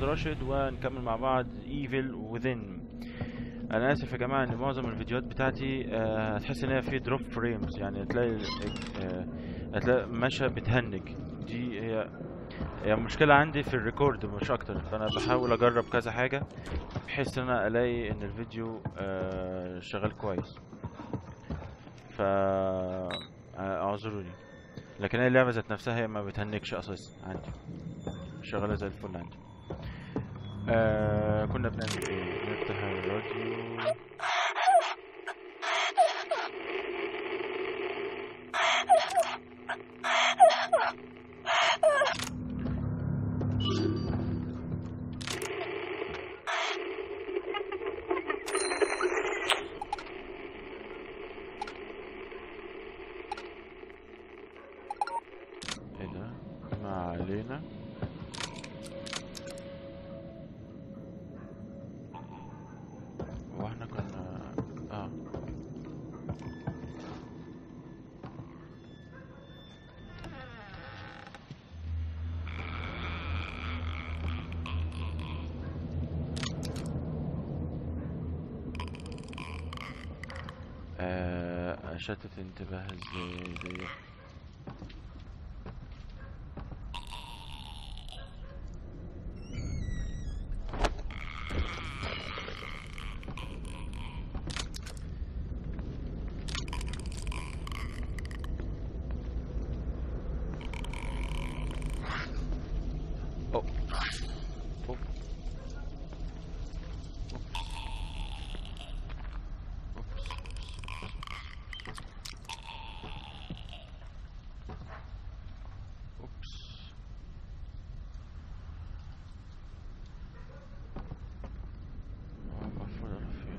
راشد ونكمل مع بعض ايفل وذن انا اسف يا جماعه ان معظم الفيديوهات بتاعتي آه، هتحس ان هي في دروب فريمز يعني هتلاقي آه، هتلاقي مشى بتهنج دي هي هي مشكلة عندي في الريكورد مش اكتر فانا بحاول اجرب كذا حاجة بحيث ان انا الاقي ان الفيديو آه، شغال كويس ف آه، اعذروني لكن هي اللعبة ذات نفسها هي ما بتهنكش اساسا عندي شغالة زي الفل عندي آه كنا بنعمل ايه نفتح الراديو ايه ده ما علينا واحنا كنا اه آه، أشتت انتباه ازاي دي Oh. Oh. Oops. Oops. هو المفروض اروح فين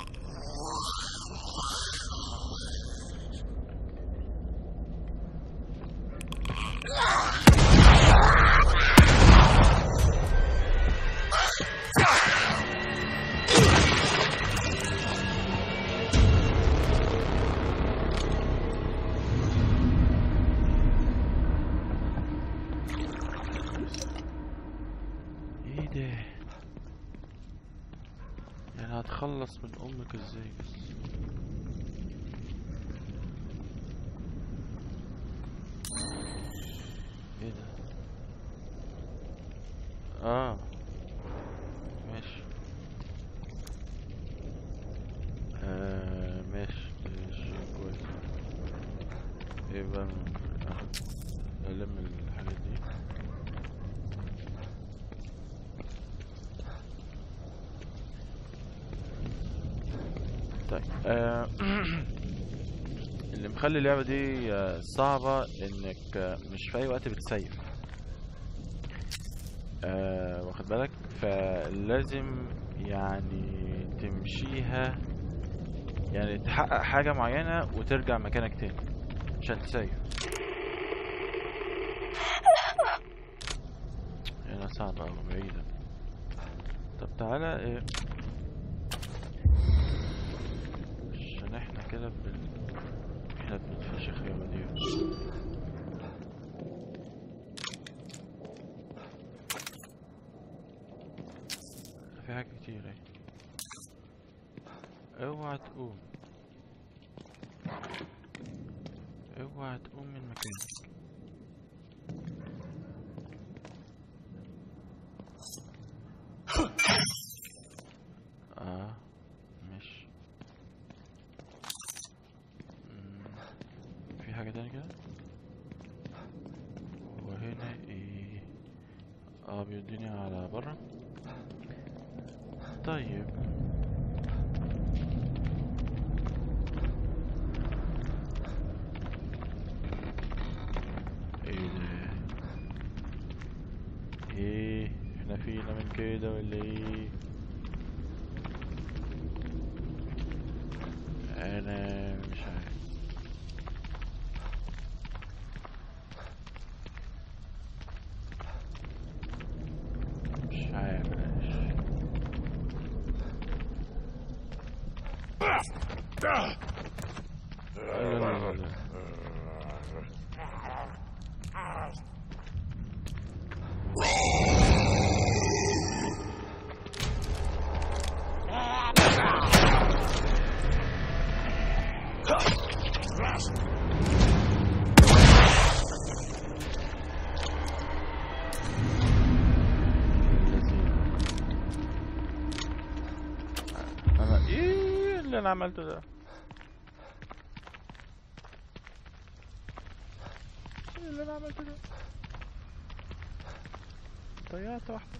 ايه ده يعني هتخلص من امك ازاي بس ايه ده اه ماشي آه ماشي ده شيء كويس ايه بقى من- آه. الم الحاجات دي طيب آه، اللي مخلي اللعبة دي آه، صعبة انك آه، مش في اي وقت بتسيف آه، واخد بالك فلازم يعني تمشيها يعني تحقق حاجة معينة وترجع مكانك تاني عشان تسيف هنا صعبة أوي بعيدة طب تعالى ايه عشان احنا كده بن احنا بنتفشخ يا مدير في حاجة كتير اهي اوعى تقوم اوعى تقوم من مكانك اه ماشي مم، في حاجة تانية كده وهنا ايه اه بيوديني على برا طيب ايه ده ايه احنا فينا من كده ولا ايه انا مش عارف مش عارف لا لا لا لا. اللي انا عملته ده ايه اللي انا عملته ده ضيعت واحدة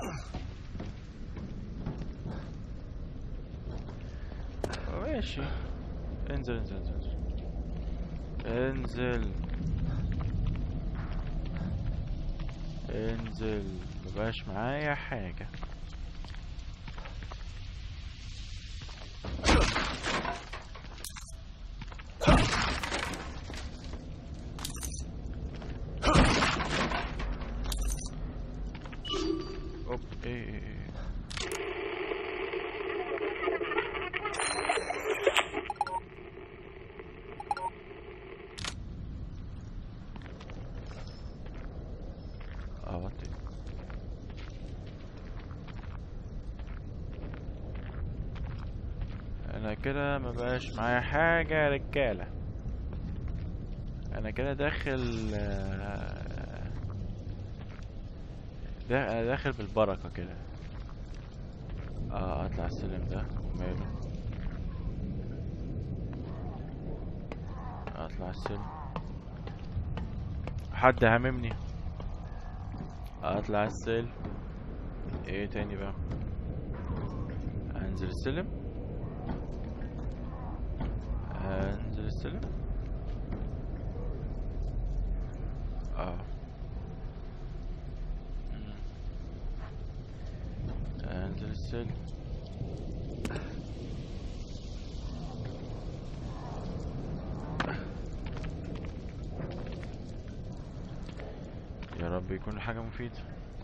ماشي انزل انزل انزل انزل انزل مبقاش معايا حاجة اوب ايه ايه ايه اه وطي انا كده مبقاش معايا حاجة يا رجالة انا كده داخل آه، دا- أنا داخل بالبركة كده اه اطلع السلم ده وماله اطلع السلم حد هاممني اطلع السلم ايه تاني بقى انزل السلم انزل السلم اه مم. انزل السلم يا رب يكون حاجة مفيدة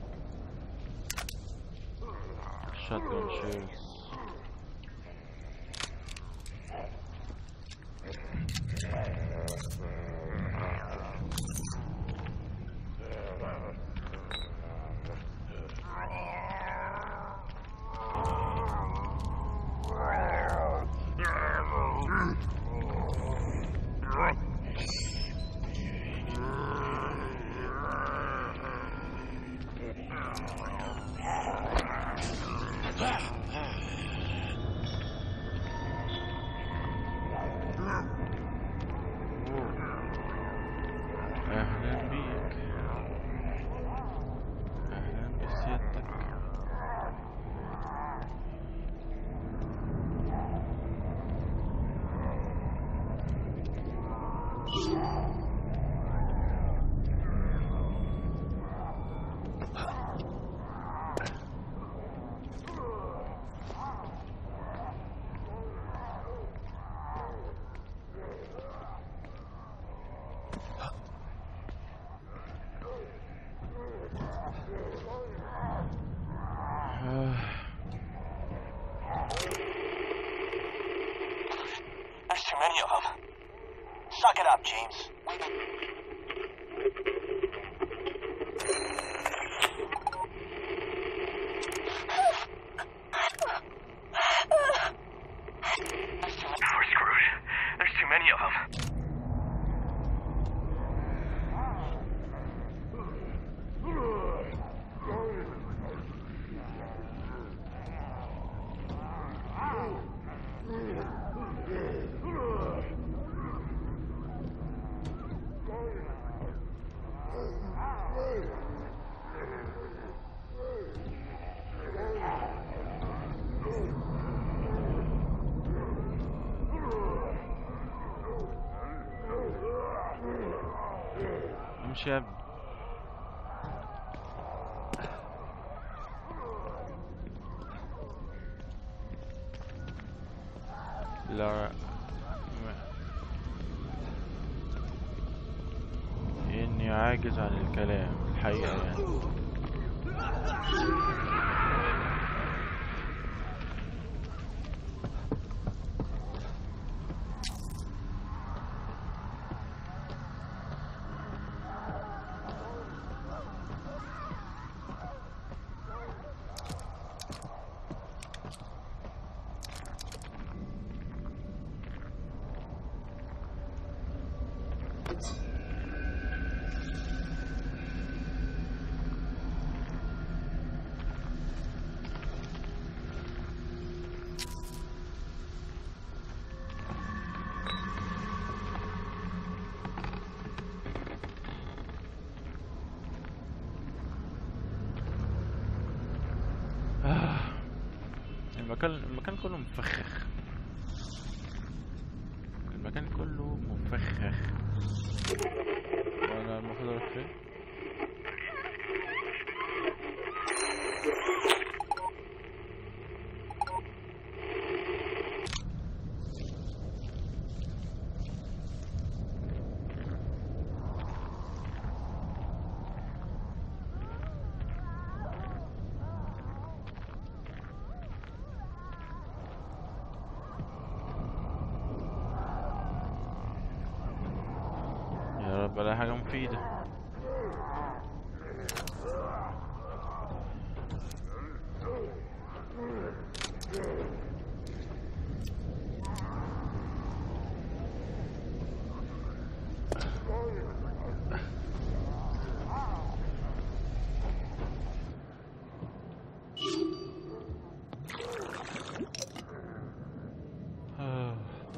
shotgun shells أهلا بيك أهلا بسيادتك آه. There's too many of them. Suck it up, James. We're screwed. There's too many of them. امشي يا ابني لا إني عاجز عن الكلام الحقيقة يعني المكان المكان كله مفخخ المكان كله مفخخ وانا المفروض اروح فين يا رب الاقي حاجة مفيدة آه.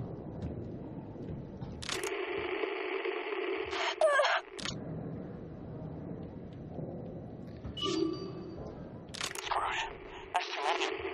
Scrooge. Nice to meet you.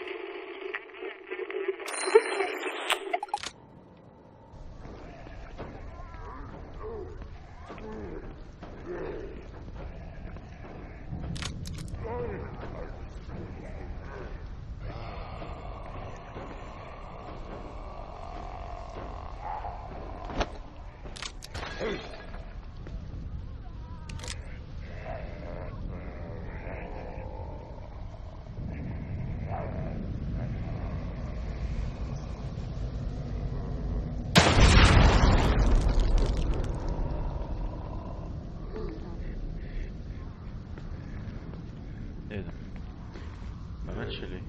ايه ده ما ماتش ليه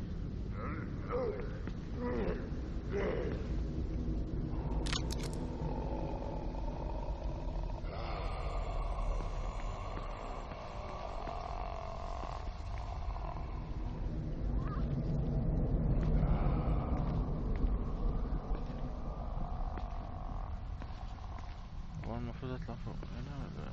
هو المفروض اطلع فوق هنا ولا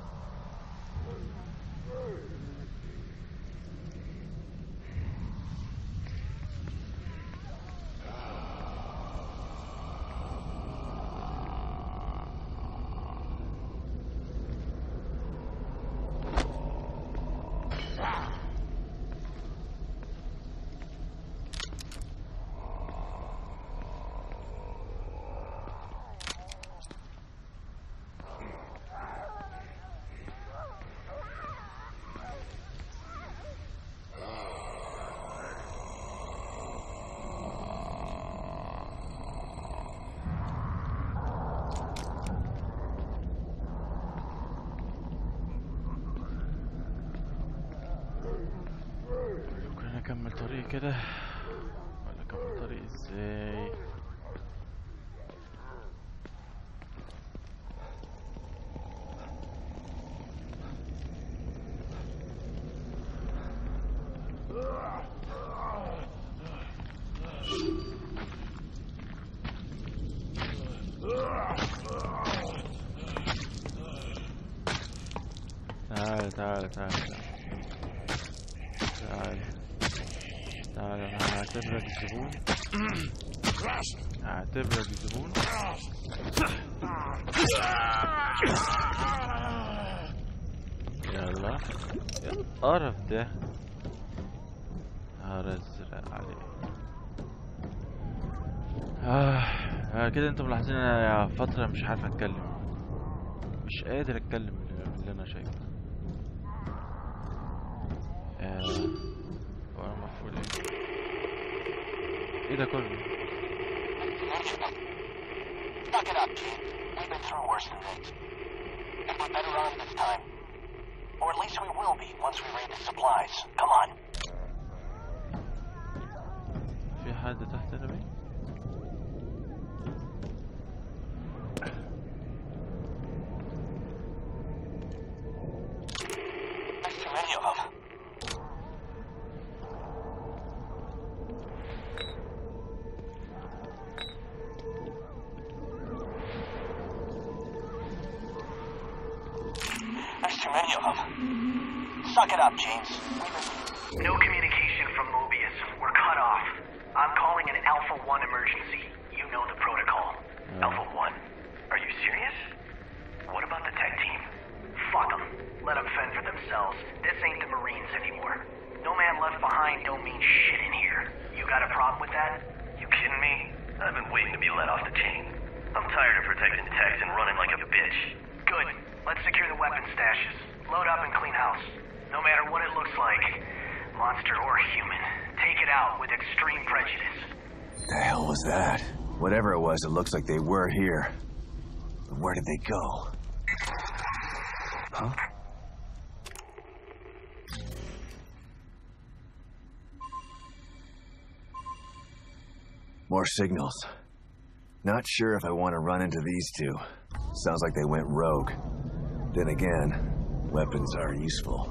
ممكن اكمل طريق كده ولا اكمل طريق ازاي تعال تعال تعال تعال تعال انا هعتبرك زبون هعتبرك زبون يلا ايه القرف ده نهار ازرق عليه آه. آه كده انتم ملاحظين انا فترة مش عارف اتكلم مش قادر اتكلم من اللي انا شايفه آه. هو انا المفروض ايه ايه ده كله Knock it up, Gene. We've been through worse than this. And we're better armed this time. Or at least we will be once we raid the supplies. Come on. في حد تحت هنا باين There's too many of them. There's too many of them. Suck it up, James. No communication from Mobius. We're cut off. I'm calling an Alpha 1 emergency. You know the protocol. Alpha 1? Are you serious? What about the tech team? Fuck them. Let them fend for themselves. This ain't the Marines anymore. No man left behind don't mean shit in here. You got a problem with that? You kidding me? I've been waiting to be let off the chain. I'm tired of protecting techs and running like a bitch. Good. Let's secure the weapon stashes. Load up and clean house. No matter what it looks like, monster or human, take it out with extreme prejudice. The hell was that? Whatever it was, it looks like they were here. But where did they go? Huh? More signals. Not sure if I want to run into these two. Sounds like they went rogue. Then again, weapons are useful.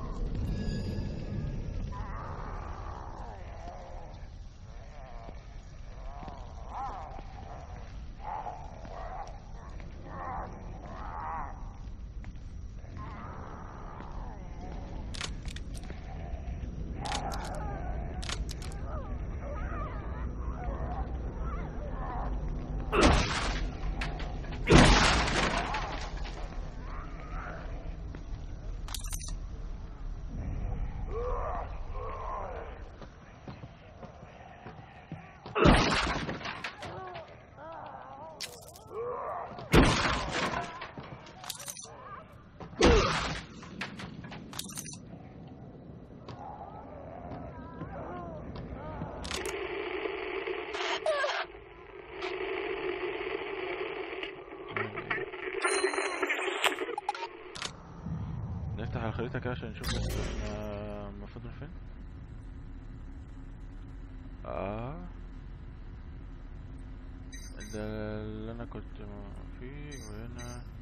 نفتح الخريطة كده عشان نشوف بس احنا المفروض نروح فين اه ده اللي انا كنت فيه وهنا